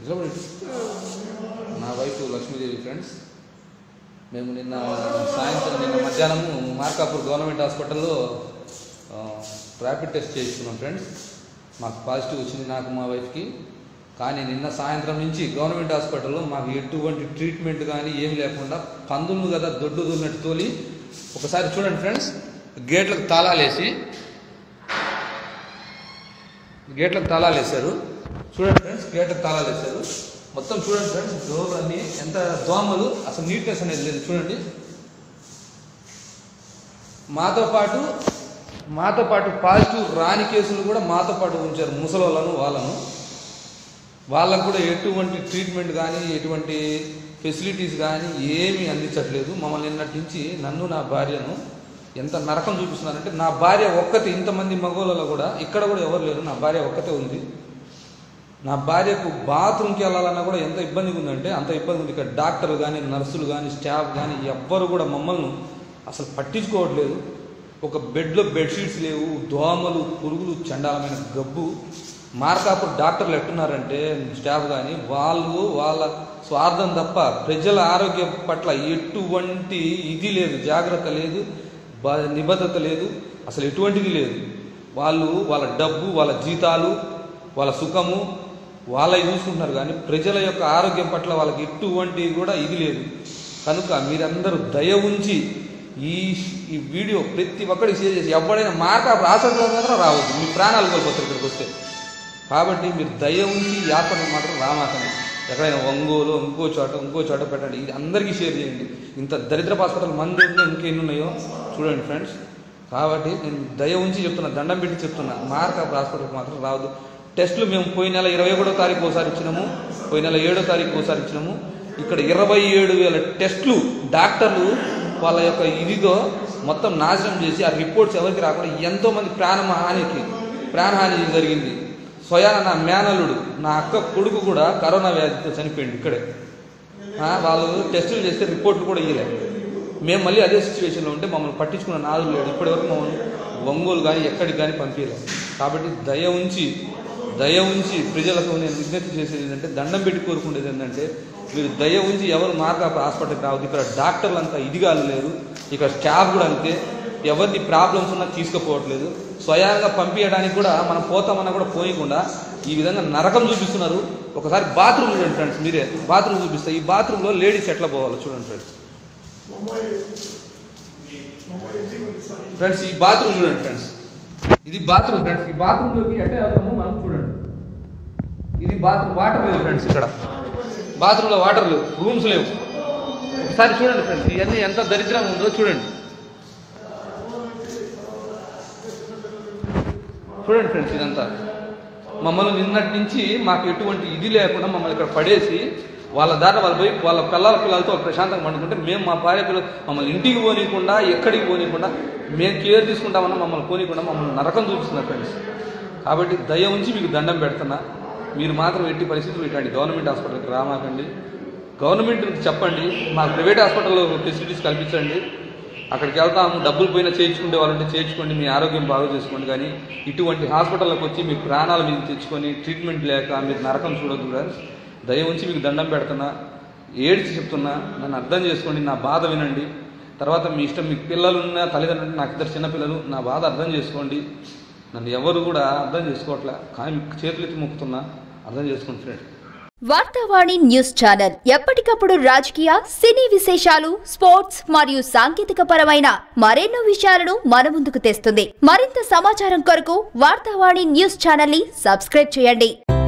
నిజమే. నా wife Lakshmidevi friends మేము నిన్న సాయంత్రం నిన్న మధ్యాహ్నము మార్కాపూర్ గవర్నమెంట్ హాస్పిటల్లో ఆ, ర్యాపిడ్ టెస్ట్ చేయించుకున్నాం ఫ్రెండ్స్ మాకు పాజిటివ్ వచ్చింది నాకు మా వైఫ్కి కానీ నిన్న సాయంత్రం నుంచి గవర్నమెంట్ హాస్పిటల్లో మాకు ఎటువంటి ట్రీట్మెంట్ కానీ ఏం లేకుండా పందులు కదా దొడ్డు దొన్నట్టు తోలి ఒకసారి చూడండి ఫ్రెండ్స్ గేట్లకు తాళాలు వేసి గేట్లకు తాళాలు వేశారు చూడండి ఫ్రెండ్స్ గేట్లకు తాళాలు వేశారు మొత్తం చూడండి ఫ్రెండ్స్ డోర్లు అన్ని ఎంత దోమలు అసలు నీట్నెస్ అనేది లేదు చూడండి మాతో పాటు మాతో పాటు పాజిటివ్ రాని కేసులు కూడా మాతో పాటు ఉంచారు ముసలోళ్ళను వాళ్ళను వాళ్ళకు కూడా ఎటువంటి ట్రీట్మెంట్ కానీ ఎటువంటి ఫెసిలిటీస్ కానీ ఏమీ అందించట్లేదు మమ్మల్ని నిన్నటి నుంచి నన్ను నా భార్యను ఎంత నరకం చూపిస్తున్నారంటే నా భార్య ఒక్కతే ఇంతమంది మగవాళ్ళలో కూడా ఇక్కడ కూడా ఎవరు లేరు నా భార్య ఒక్కతే ఉంది నా భార్యకు బాత్రూమ్కి వెళ్ళాలన్నా కూడా ఎంత ఇబ్బందిగా ఉందంటే అంత ఇబ్బంది ఉంది ఇక్కడ డాక్టర్లు కానీ నర్సులు కానీ స్టాఫ్ కానీ ఎవ్వరు కూడా మమ్మల్ని అసలు పట్టించుకోవట్లేదు ఒక బెడ్లో బెడ్షీట్స్ లేవు దోమలు పురుగులు చండాలమైన గబ్బు మార్కాపూర్ డాక్టర్లు ఎట్టున్నారంటే స్టాఫ్ కానీ వాళ్ళు వాళ్ళ స్వార్థం తప్ప ప్రజల ఆరోగ్యం పట్ల ఎటువంటి ఇది లేదు జాగ్రత్త లేదు బ- నిబద్ధత లేదు అసలు ఎటువంటిది లేదు వాళ్ళు వాళ్ళ డబ్బు వాళ్ళ జీతాలు వాళ్ళ సుఖము వాళ్ళవి చూసుకుంటున్నారు కానీ ప్రజల యొక్క ఆరోగ్యం పట్ల వాళ్ళకి ఎటువంటి కూడా ఇది లేదు కనుక మీరందరూ దయ ఉంచి ఈ ఈ వీడియో ప్రతి ఒక్కరికి షేర్ చేసి ఎవడైనా మార్క హాస్పిటల్లో మాత్రం రావద్దు మీ ప్రాణాలు కోల్పోతారు ఇక్కడికి వస్తే కాబట్టి మీరు దయ ఉంచి ఈ యాత్రను మాత్రం రామాకండి ఎక్కడైనా ఒంగోలు ఇంకో చోట ఇంకో చోట పెట్టండి ఇది అందరికీ షేర్ చేయండి ఇంత దరిద్ర హాస్పిటల్ మన దగ్గర ఇంకెన్ని ఉన్నాయో చూడండి ఫ్రెండ్స్ కాబట్టి నేను దయ ఉంచి చెప్తున్నా దండం పెట్టి చెప్తున్నా మార్క్ ఆఫ్ హాస్పిటల్కి మాత్రం రావద్దు టెస్టులు మేము పోయిన నెల ఇరవై ఒకటో తారీఖు ఒకసారి ఇచ్చినాము పోయిన నెల ఏడో తారీఖు ఒకసారి ఇచ్చినాము ఇక్కడ ఇరవై ఏడు వేల టెస్టులు డాక్టర్లు వాళ్ళ యొక్క ఇదితో మొత్తం నాశనం చేసి ఆ రిపోర్ట్స్ ఎవరికి రాకుండా ఎంతో మంది ప్రాణహానికి ప్రాణహాని జరిగింది స్వయాన నా మేనల్లుడు నా అక్క కొడుకు కూడా కరోనా వ్యాధితో చనిపోయింది ఇక్కడే ఆ, వాళ్ళు టెస్టులు చేస్తే రిపోర్ట్లు కూడా ఇవ్వలేదు మేము మళ్ళీ అదే సిచ్యువేషన్లో ఉంటే మమ్మల్ని పట్టించుకున్న నాదులు లేడు ఇప్పటివరకు మమ్మల్ని ఒంగోలు కానీ ఎక్కడికి కానీ పంపించలేదు కాబట్టి దయ ఉంచి దయ ఉంచి ప్రజలకు నేను విజ్ఞప్తి చేసేది ఏంటంటే దండం పెట్టి కోరుకునేది ఏంటంటే మీరు దయ ఉంచి ఎవరు మార్క్ హాస్పిటల్కి రావద్దు ఇక్కడ డాక్టర్లు అంతా ఇదిగాలు లేరు ఇక్కడ స్టాఫ్ కూడా అంతే ఎవరిది ప్రాబ్లమ్స్ ఉన్నా తీసుకుపోవట్లేదు స్వయంగా పంపించడానికి కూడా మనం పోతామన్నా కూడా పోయకుండా ఈ విధంగా నరకం చూపిస్తున్నారు ఒకసారి బాత్రూమ్ చూడండి ఫ్రెండ్స్ మీరే బాత్రూమ్ చూపిస్తే ఈ బాత్రూంలో లేడీస్ ఎట్లా పోవాలో చూడండి ఫ్రెండ్స్ ఫ్రెండ్స్ ఈ బాత్రూమ్ చూడండి ఫ్రెండ్స్ ఇది బాత్రూమ్ ఫ్రెండ్స్ ఈ బాత్రూంలోకి ఎట్లా వెళ్తామో మనం చూడండి ఇది బాత్రూమ్ వాటర్ లేదు ఫ్రెండ్స్ ఇక్కడ బాత్రూంలో వాటర్ లేవు రూమ్స్ లేవు ఒకసారి చూడండి ఫ్రెండ్స్ ఇవన్నీ ఎంత దరిద్రంగా ఉందో చూడండి చూడండి ఫ్రెండ్స్ ఇదంతా మమ్మల్ని నిన్నటి నుంచి మాకు ఎటువంటి ఇది లేకుండా మమ్మల్ని ఇక్కడ పడేసి వాళ్ళ దాట వాళ్ళు పోయి వాళ్ళ పిల్లల పిల్లలతో వాళ్ళు ప్రశాంతంగా పండుకుంటే మేము మా భార్య పిల్లలు మమ్మల్ని ఇంటికి పోనీయకుండా ఎక్కడికి పోనీయకుండా మేము కేర్ తీసుకుంటామన్నా మమ్మల్ని పోనీయకుండా మమ్మల్ని నరకం చూపిస్తున్నారు ఫ్రెండ్స్ కాబట్టి దయ ఉంచి మీకు దండం పెడుతున్నా మీరు మాత్రం ఎట్టి పరిస్థితులు ఇట్లాంటి గవర్నమెంట్ హాస్పిటల్కి రామాకండి గవర్నమెంట్ చెప్పండి మా ప్రైవేట్ హాస్పిటల్లో ఫెసిలిటీస్ కల్పించండి అక్కడికి వెళ్తాము డబ్బులు పోయినా చేయించుకునే వాళ్ళంటే చేయించుకోండి మీ ఆరోగ్యం బాగా చేసుకోండి కానీ ఇటువంటి హాస్పిటల్లోకి వచ్చి మీ ప్రాణాల మీద తెచ్చుకొని ట్రీట్మెంట్ లేక మీరు నరకం చూడొద్దు ఫ్రెండ్స్ దయ ఉంచి మీకు దండం పెడుతున్నా ఏడ్చి చెప్తున్నా నన్ను అర్థం చేసుకోండి నా బాధ వినండి తర్వాత మీ ఇష్టం మీకు పిల్లలు ఉన్న తల్లిదండ్రులు నాకు ఇద్దరు చిన్నపిల్లలు నా బాధ అర్థం చేసుకోండి నన్ను ఎవరు కూడా అర్థం చేసుకోవట్లే కానీ మీకు చేతులు ఎత్తి మొక్కుతున్నా అర్థం చేసుకోండి ఫ్రెండ్స్ వార్తావాణి న్యూస్ ఛానల్ ఎప్పటికప్పుడు రాజకీయ సినీ విశేషాలు స్పోర్ట్స్ మరియు సాంకేతిక పరమైన మరెన్నో విషయాలను మన ముందుకు తెస్తుంది మరింత సమాచారం కొరకు వార్తావాణి న్యూస్ ఛానల్ ని సబ్స్క్రైబ్ చేయండి